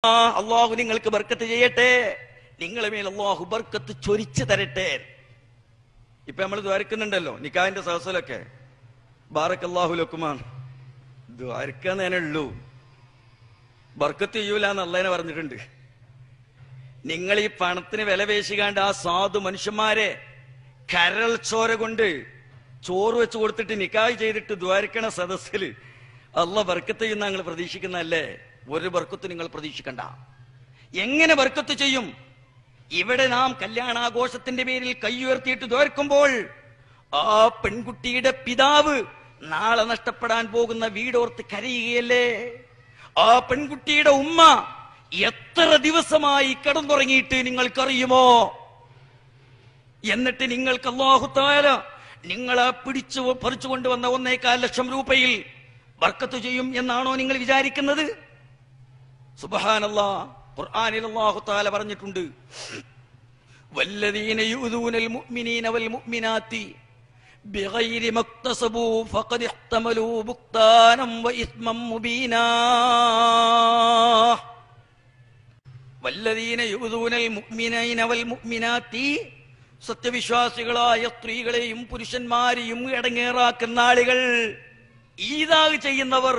അള്ളാഹു നിങ്ങൾക്ക് ബർക്കത്ത് ചെയ്യട്ടെ നിങ്ങളെ മേൽ അള്ളാഹു ബർക്കത്ത് ചൊരിച്ചു തരട്ടെ ഇപ്പൊ നമ്മൾ ദ്വാരക്കുന്നുണ്ടല്ലോ നിക്കാവിന്റെ സഹസലൊക്കെ ബാറക് അള്ളാഹു ലക്കുമാൻ ദ്വാരക്കാന്നേ ഉള്ളൂ ബർക്കത്ത് ചെയ്യൂല എന്ന് അള്ളേനെ പറഞ്ഞിട്ടുണ്ട് നിങ്ങൾ ഈ പണത്തിന് വില പേശിക്കാണ്ട് ആ സാധു മനുഷ്യന്മാരെ കരൾ ചോര കൊണ്ട് ചോറ് വെച്ച് കൊടുത്തിട്ട് നിക്കാഹ് ചെയ്തിട്ട് ദ്വാരക്കണ സദസ്സില് അള്ള ബർക്കത്ത് ചെയ്യുന്ന നിങ്ങൾ പ്രതീക്ഷിക്കുന്നതല്ലേ ഒരു ബർക്കത്ത് നിങ്ങൾ പ്രതീക്ഷിക്കണ്ട എങ്ങനെ ബർക്കത്ത് ചെയ്യും ഇവിടെ നാം കല്യാണാഘോഷത്തിന്റെ പേരിൽ കൈയുയർത്തിയിട്ട് ദ്വാരക്കുമ്പോൾ ആ പെൺകുട്ടിയുടെ പിതാവ് നാളെ നഷ്ടപ്പെടാൻ പോകുന്ന വീടോർത്ത് കരയുകയല്ലേ ആ പെൺകുട്ടിയുടെ ഉമ്മ എത്ര ദിവസമായി കിടന്നുറങ്ങിയിട്ട് നിങ്ങൾക്കറിയുമോ എന്നിട്ട് നിങ്ങൾക്ക് അള്ളാഹുത്താല നിങ്ങളെ പിടിച്ചു പറിച്ചു കൊണ്ടുവന്ന ഒന്നേകാൽ ലക്ഷം രൂപയിൽ ബർക്കത്ത് ചെയ്യും എന്നാണോ നിങ്ങൾ വിചാരിക്കുന്നത് സുബഹാനല്ലാ ഖുർആനിൽ അല്ലാഹു തആല പറഞ്ഞിട്ടുണ്ട് വല്ലദീന യൂദൂനൽ മുഅ്മിനീന വൽ മുഅ്മിനാത്തി ബിഗൈരി മക്തസബൂ ഫഖദ് ഇഹ്തമലൂ ബുക്താനം വഇസ്മം മുബീനാ വല്ലദീന യൂദൂനൽ മുഅ്മിനീന വൽ മുഅ്മിനാത്തി സത്യവിശ്വാസികളായ സ്ത്രീകളെയും പുരുഷന്മാരെയും ഇടങ്ങേറാക്കുന്ന ആളുകൾ ഈതാഗ് ചെയ്യുന്നവർ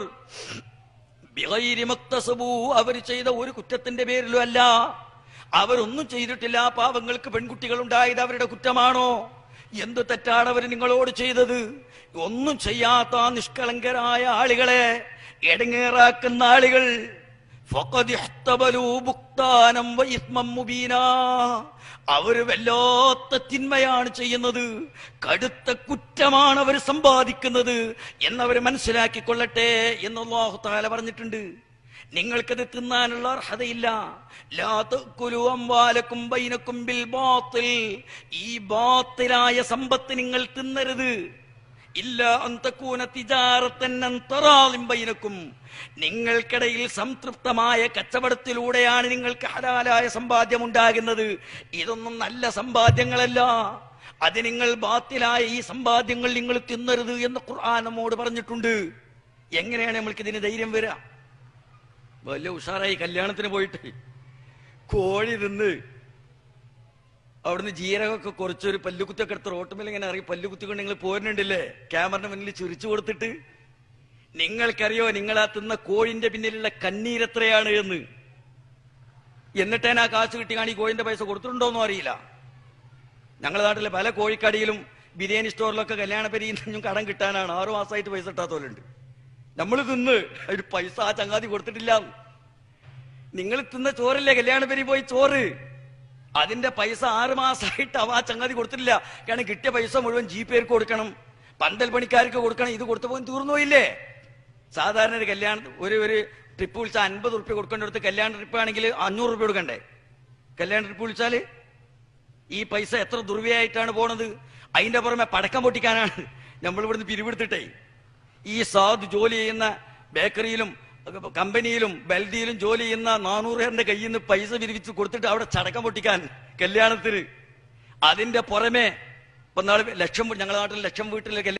ബിഗൈരി മക്തസബൂ അവർ ചെയ്ത ഒരു കുറ്റത്തിന്റെ പേരിലും അല്ല അവരൊന്നും ചെയ്തിട്ടില്ല ആ പാവങ്ങൾക്ക് പെൺകുട്ടികൾ ഉണ്ടായത് അവരുടെ കുറ്റമാണോ എന്ത് തെറ്റാണ് അവർ നിങ്ങളോട് ചെയ്തത് ഒന്നും ചെയ്യാത്ത ആ നിഷ്കളങ്കരായ ആളുകളെ എടങ്ങേറാക്കുന്ന ആളുകൾ ഫഖദ് ഇഹ്തബലൂ ബുക്താനം വഇസ്മം മുബീനാ അവര് വല്ലാത്ത തിന്മയാണ് ചെയ്യുന്നത് കടുത്ത കുറ്റമാണ് അവർ സമ്പാദിക്കുന്നത് എന്നവർ മനസ്സിലാക്കിക്കൊള്ളട്ടെ എന്ന് അല്ലാഹു തആല പറഞ്ഞിട്ടുണ്ട് നിങ്ങൾക്കത് തിന്നാനുള്ള അർഹതയില്ല ലാ തഅ്കുലു അംവാലക്കും ബൈനക്കും ബിൽ ബാത്തിൽ ഈ ബാത്തിലായ സമ്പത്ത് നിങ്ങൾ തിന്നരുത് ഇല്ല അന്തക്കൂന തിജാറത്തൻ അൻ തറാളിം ബൈനക്കും നിങ്ങൾക്കിടയിൽ സംതൃപ്തമായ കച്ചവടത്തിലൂടെയാണ് നിങ്ങൾക്ക് ഹലാലായ സമ്പാദ്യം ഉണ്ടാകുന്നത് ഇതൊന്നും നല്ല സമ്പാദ്യങ്ങളല്ല അത് നിങ്ങൾ ബാത്തിലായ ഈ സമ്പാദ്യങ്ങൾ നിങ്ങൾ തിന്നരുത് എന്ന് ഖുർആൻ നമ്മോട് പറഞ്ഞിട്ടുണ്ട് എങ്ങനെയാണ് നമ്മൾക്ക് ഇതിന് ധൈര്യം വരിക വലിയ ഉഷാറായി കല്യാണത്തിന് പോയിട്ട് കോഴി തിന്ന് അവിടുന്ന് ജീരകമൊക്കെ കുറച്ചൊരു പല്ലുകുത്തൊക്കെ എടുത്ത് റോട്ടുമേൽ ഇങ്ങനെ ഇറങ്ങി പല്ലുകുത്തിക്കൊണ്ട് നിങ്ങൾ പോരുന്നുണ്ടല്ലേ ക്യാമറയുടെ മുന്നിൽ ചുരിച്ചു കൊടുത്തിട്ട് നിങ്ങൾക്കറിയോ നിങ്ങൾ ആ തിന്ന കോഴിന്റെ പിന്നിലുള്ള കണ്ണീരെത്രയാണ് എന്ന് എന്നിട്ട് ഞാൻ ആ കാശ് കിട്ടി കാണി കോഴിന്റെ പൈസ കൊടുത്തിട്ടുണ്ടോന്നും അറിയില്ല ഞങ്ങളുടെ നാട്ടിലെ പല കോഴിക്കടിയിലും ബിരിയാണി സ്റ്റോറിലൊക്കെ കല്യാണ പെരിയും കടം കിട്ടാനാണ് ആറു മാസമായിട്ട് പൈസ ഇട്ടാത്തോലുണ്ട് നമ്മൾ തിന്ന് ഒരു പൈസ ആ ചങ്ങാതി കൊടുത്തിട്ടില്ല നിങ്ങൾ തിന്ന ചോറല്ലേ കല്യാണ പെരി പോയി ചോറ് അതിന്റെ പൈസ ആറ് മാസമായിട്ട് അവ ആ ചങ്ങാതി കൊടുത്തിട്ടില്ല കാരണം കിട്ടിയ പൈസ മുഴുവൻ ജി പേർക്ക് കൊടുക്കണം പന്തൽ പണിക്കാർക്ക് കൊടുക്കണം ഇത് കൊടുത്തു പോയി തീർന്നു പോയില്ലേ സാധാരണ ഒരു കല്യാണം ഒരു ഒരു ട്രിപ്പ് വിളിച്ചാൽ അൻപത് റുപ്യ കൊടുക്കേണ്ടടുത്ത് കല്യാണ ട്രിപ്പ് ആണെങ്കിൽ അഞ്ഞൂറ് റുപ്യ കൊടുക്കണ്ടേ കല്യാണ ട്രിപ്പ് വിളിച്ചാല് ഈ പൈസ എത്ര ദുർവ്യയായിട്ടാണ് പോണത് അതിന്റെ പുറമെ പടക്കം പൊട്ടിക്കാനാണ് നമ്മൾ ഇവിടുന്ന് പിരിവെടുത്തിട്ടേ ഈ സാധു ജോലി ചെയ്യുന്ന ബേക്കറിയിലും കമ്പനിയിലും ബൽദിയിലും ജോലി ചെയ്യുന്ന നാനൂറുകാരന്റെ കയ്യിൽ നിന്ന് പൈസ വിരിവിച്ച് കൊടുത്തിട്ട് അവിടെ ചടക്കം പൊട്ടിക്കാൻ കല്യാണത്തിന് അതിന്റെ പുറമെ ഇപ്പൊ നാളെ ലക്ഷം ഞങ്ങളുടെ നാട്ടിൽ ലക്ഷം വീട്ടിലെ കല്യാണം